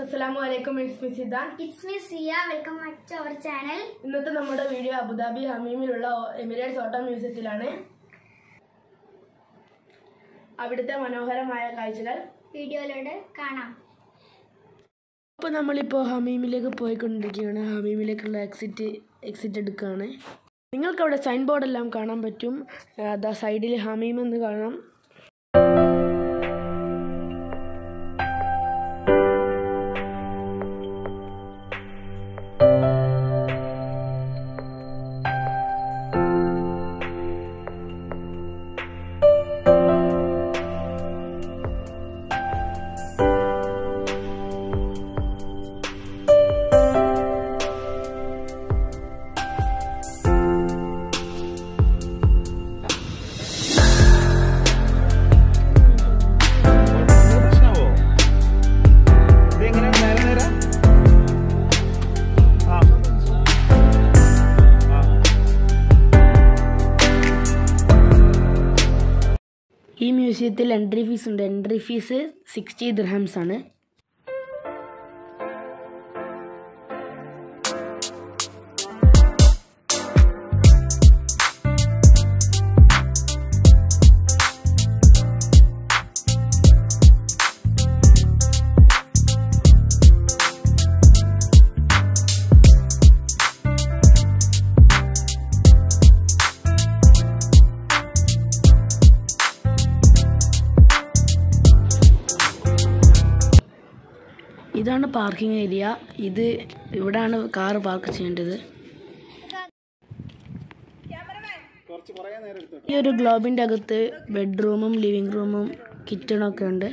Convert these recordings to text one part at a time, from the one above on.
അസ്സലാമു അലൈക്കും it's me Siddhan it's me Siya welcome back to our channel ഇന്നത്തെ നമ്മുടെ വീഡിയോ അബുദാബി ഹമീമിലുള്ള എമിറേറ്റ്സ് ഓട്ടോ മ്യൂസിയത്തിലാണ് അവിടുത്തെ മനോഹരമായ കാഴ്ചകൾ വീഡിയോയിലൂടെ കാണാം അപ്പോൾ നമ്മളിപ്പോൾ ഹമീമിലേക്ക് പോയിക്കൊണ്ടിരിക്കുകയാണ് ഹമീമിലേക്കുള്ള എക്സിറ്റ് എക്സിറ്റ് എടുക്കുകയാണ് നിങ്ങൾക്ക് അവിടെ സൈൻ ബോർഡെല്ലാം കാണാൻ പറ്റും അതാ സൈഡിൽ ഹമീം എന്ന് കാണാം പ്രശ്നമാവോ ഇതെങ്ങനെ നേരെ നേരെ ആ ആ ഈ മ്യൂസിയത്തിൽ എൻട്രി ഫീസ് ഉണ്ട് എൻട്രി ഫീസ് സിക്സ്റ്റി ദിർഹംസ് ആണ് ഇതാണ് പാർക്കിംഗ് ഏരിയ ഇത് ഇവിടാണ് കാർ പാർക്ക് ചെയ്യേണ്ടത് കുറച്ച് കുറേ നേരം എടുത്തു ഈ ഒരു ഗ്ലോബിൻ്റെ അകത്ത് ബെഡ്റൂമും ലിവിങ് റൂമും കിച്ചണും ഒക്കെ ഉണ്ട്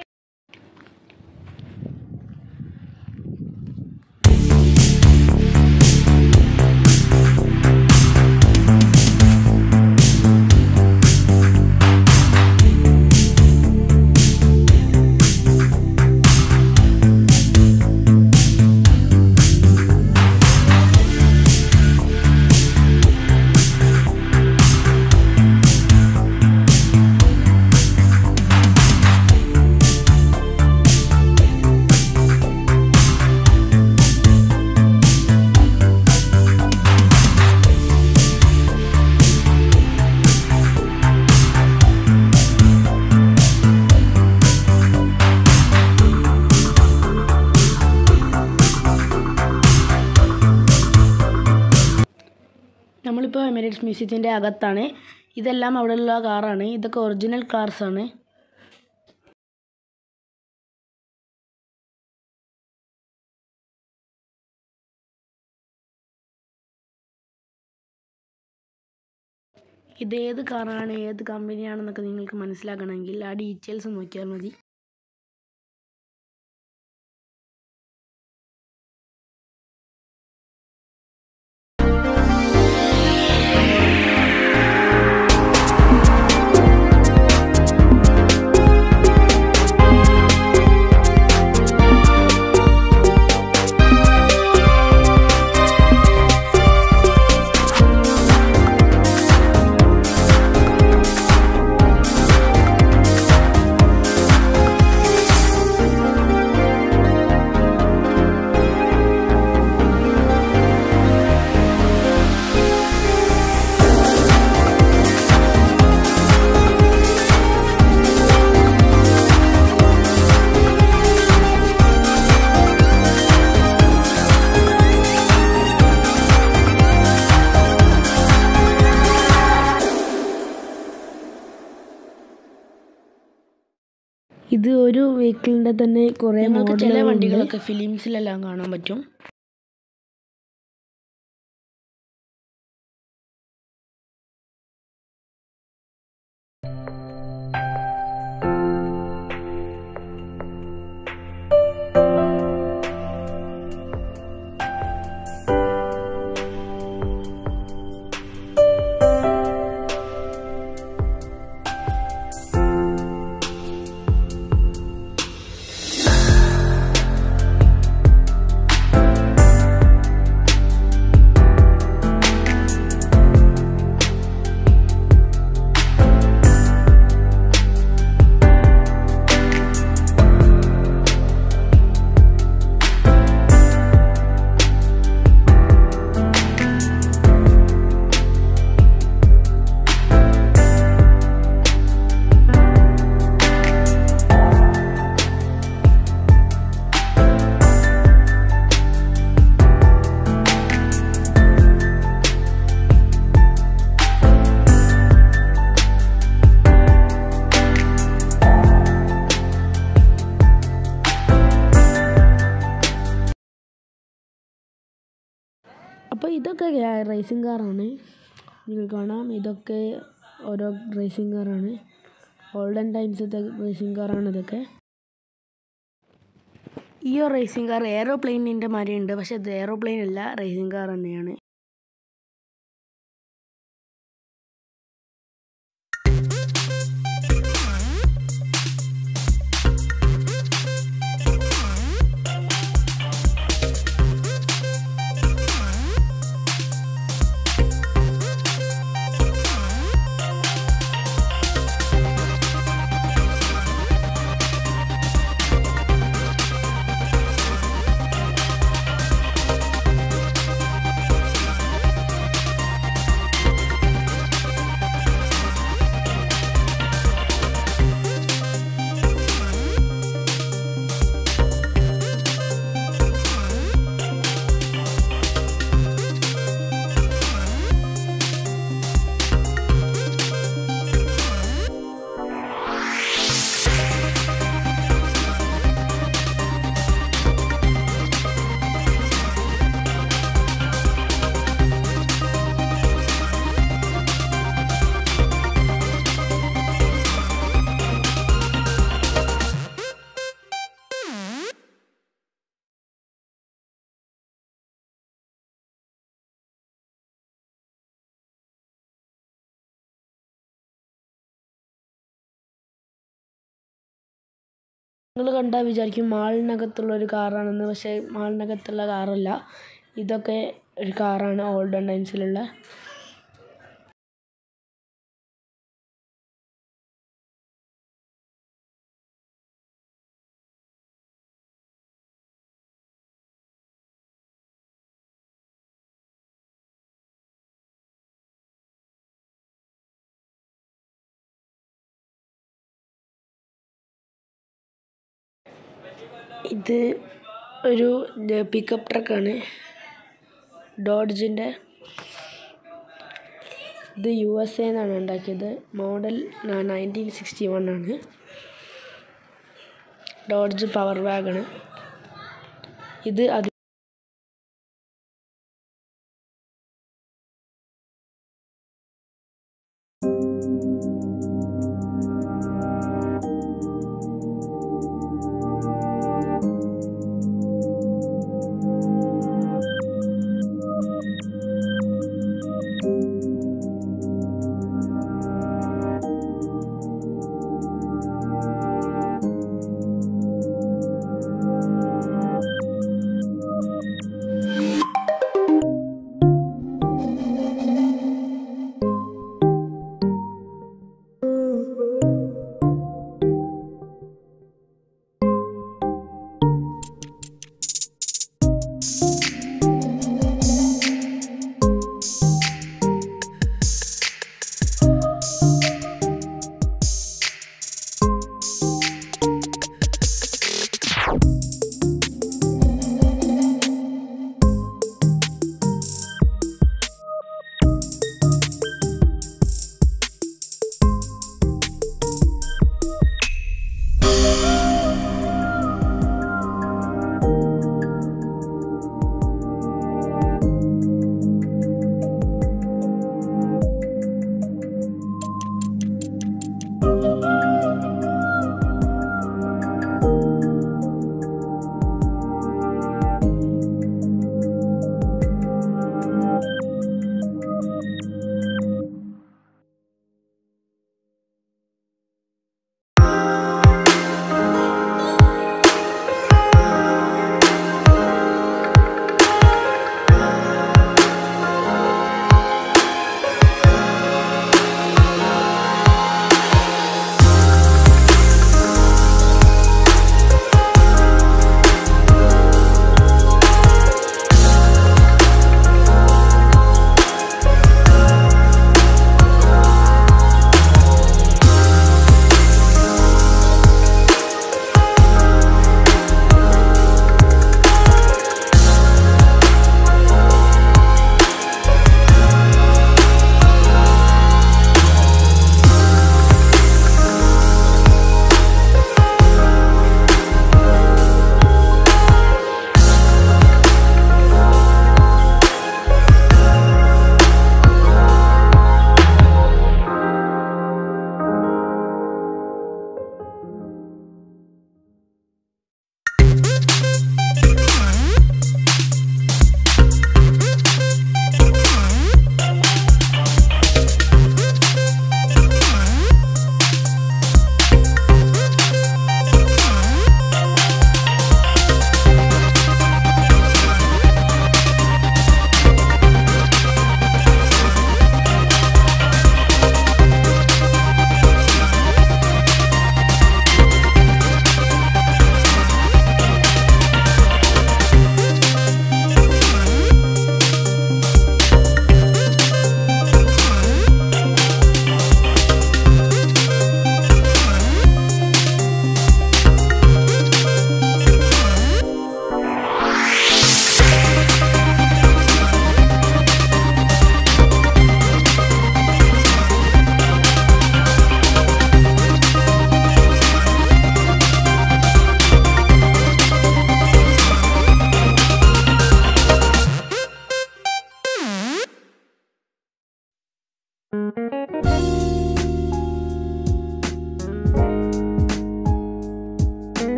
നമ്മളിപ്പോൾ എമിറേറ്റ്സ് മ്യൂസിയത്തിൻ്റെ അകത്താണ് ഇതെല്ലാം അവിടെയുള്ള കാറാണ് ഇതൊക്കെ ഒറിജിനൽ കാർസാണ് ഇത് ഏത് കാറാണ് ഏത് കമ്പനിയാണെന്നൊക്കെ നിങ്ങൾക്ക് മനസ്സിലാക്കണമെങ്കിൽ ആ ഡീറ്റെയിൽസ് നോക്കിയാൽ മതി ഇത് ഒരു വെഹിക്കിളിൻ്റെ തന്നെ കുറേ ചില വണ്ടികളൊക്കെ ഫിലിംസിലെല്ലാം കാണാൻ പറ്റും ഇതൊക്കെ റേസിംഗ് കാറാണ് നിങ്ങൾ കാണാം ഇതൊക്കെ ഓരോ റേസിംഗ് കാറാണ് ഓൾഡൻ ടൈംസത്തെ റേസിംഗ് കാറാണ് ഇതൊക്കെ ഈ ഒരു റേസിംഗ് കാർ എയറോപ്ലെയിനിൻ്റെ മാതിരി ഉണ്ട് പക്ഷെ ഇത് എയറോപ്ലെയിൻ അല്ല റേസിംഗ് കാർ തന്നെയാണ് നിങ്ങൾ കണ്ടാൽ വിചാരിക്കും മാളിനകത്തുള്ള ഒരു കാറാണെന്ന് പക്ഷേ മാളിനകത്തുള്ള കാറല്ല ഇതൊക്കെ ഒരു കാറാണ് ഓൾഡൻ ടൈംസിലുള്ള ഇത് ഒരു പിക്കപ്പ് ട്രക്കാണ് ഡോഡ്ജിൻ്റെ ഇത് യു എസ് എന്നാണ് ഉണ്ടാക്കിയത് മോഡൽ നയൻറ്റീൻ സിക്സ്റ്റി വൺ ആണ് ഡോഡ്ജ് പവർ വാഗണ് ഇത് അത്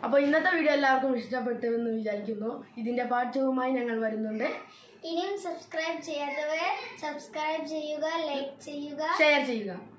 അപ്പോൾ ഇന്നത്തെ വീഡിയോ എല്ലാവർക്കും ഇഷ്ടപ്പെട്ടു എന്ന് വിചാരിക്കുന്നു ഇതിൻ്റെ പാർട്ട് ടൂവുമായി ഞങ്ങൾ വരുന്നുണ്ട് ഇനിയും സബ്സ്ക്രൈബ് ചെയ്യാത്തവർ സബ്സ്ക്രൈബ് ചെയ്യുക ലൈക്ക് ചെയ്യുക ഷെയർ ചെയ്യുക